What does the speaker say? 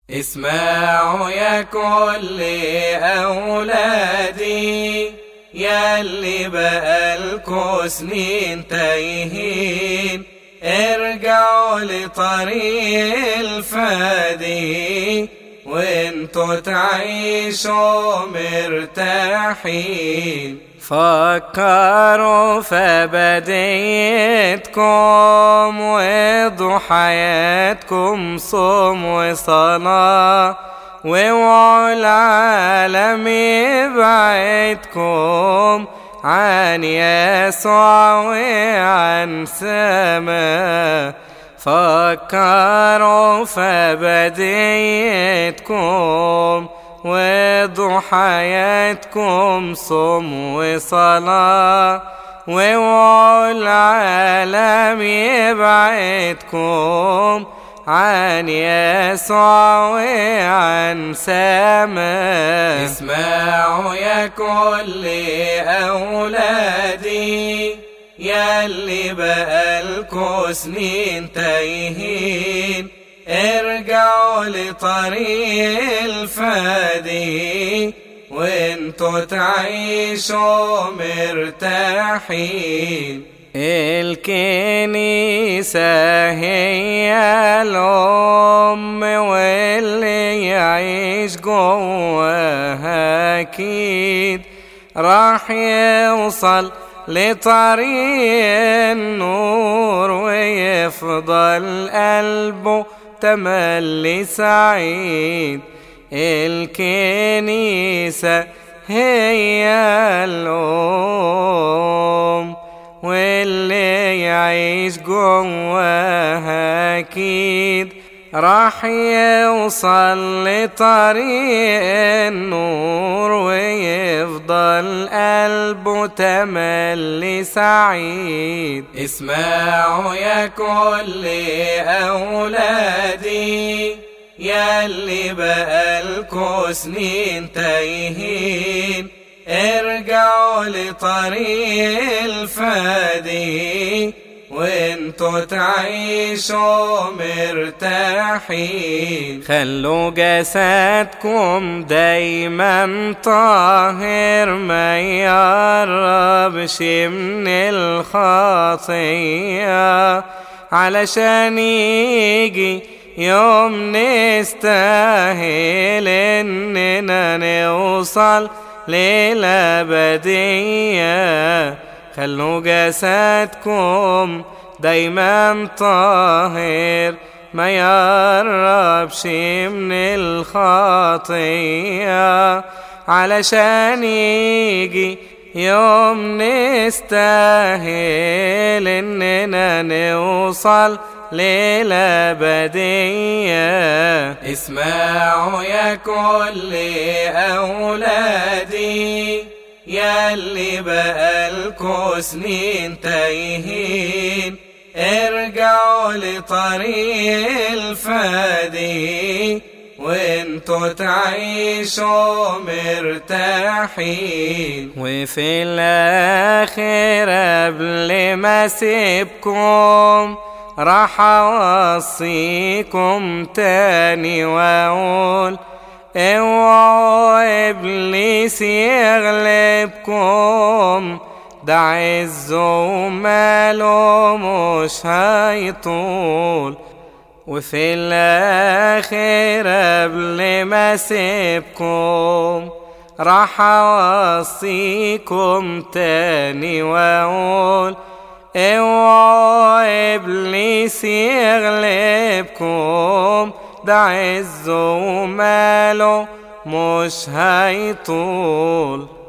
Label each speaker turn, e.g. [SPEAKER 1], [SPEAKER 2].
[SPEAKER 1] اسمعوا يا كل أولادي يا اللي بقالكوا سنين تايهين ارجعوا لطريق الفادي وانتوا تعيشوا مرتاحين فكروا في بديتكم وضوا حياتكم صوم وصلاة واوعوا العالم يبعدكم عن يسوع وعن سما فكروا في بديتكم وضوا حياتكم صوم وصلاة واوعوا العالم يبعدكم عن يسوع وعن سما اسمعوا يا كل أولادي يا اللي بقالكوا سنين تايهين ارجعوا لطريق الفادي وانتوا تعيشوا مرتاحين الكنيسة هي الأم واللي يعيش جواها أكيد راح يوصل لطريق النور ويفضل قلبه تملي سعيد الكنيسة هي الأم واللي يعيش جواها أكيد راح يوصل لطريق النور ويفضل قلبه تملي سعيد اسمعوا يا كل أولادي يا اللي بقالكوا سنين تايهين ارجعوا لطريق الفادي وانتوا تعيشوا مرتاحين خلوا جسدكم دايما طاهر ما يقربش من الخطية علشان يجي يوم نستاهل اننا نوصل للأبدية خلوا جسدكم دايما طاهر ما يقربش من الخطية علشان يجي يوم نستاهل اننا نوصل للأبدية اسمعوا يا كل أولادي يا اللي بقالكوا سنين تايهين ارجعوا لطريق الفادي وانتوا تعيشوا مرتاحين وفي الاخر قبل ما اسيبكم راح اوصيكم تاني واقول اوعوا ابليس يغلبكم ده عزه وماله مش هيطول وفي الاخر قبل ما اسيبكم راح اوصيكم تاني واقول اوعوا ابليس يغلبكم ده عزه وماله مش هيطول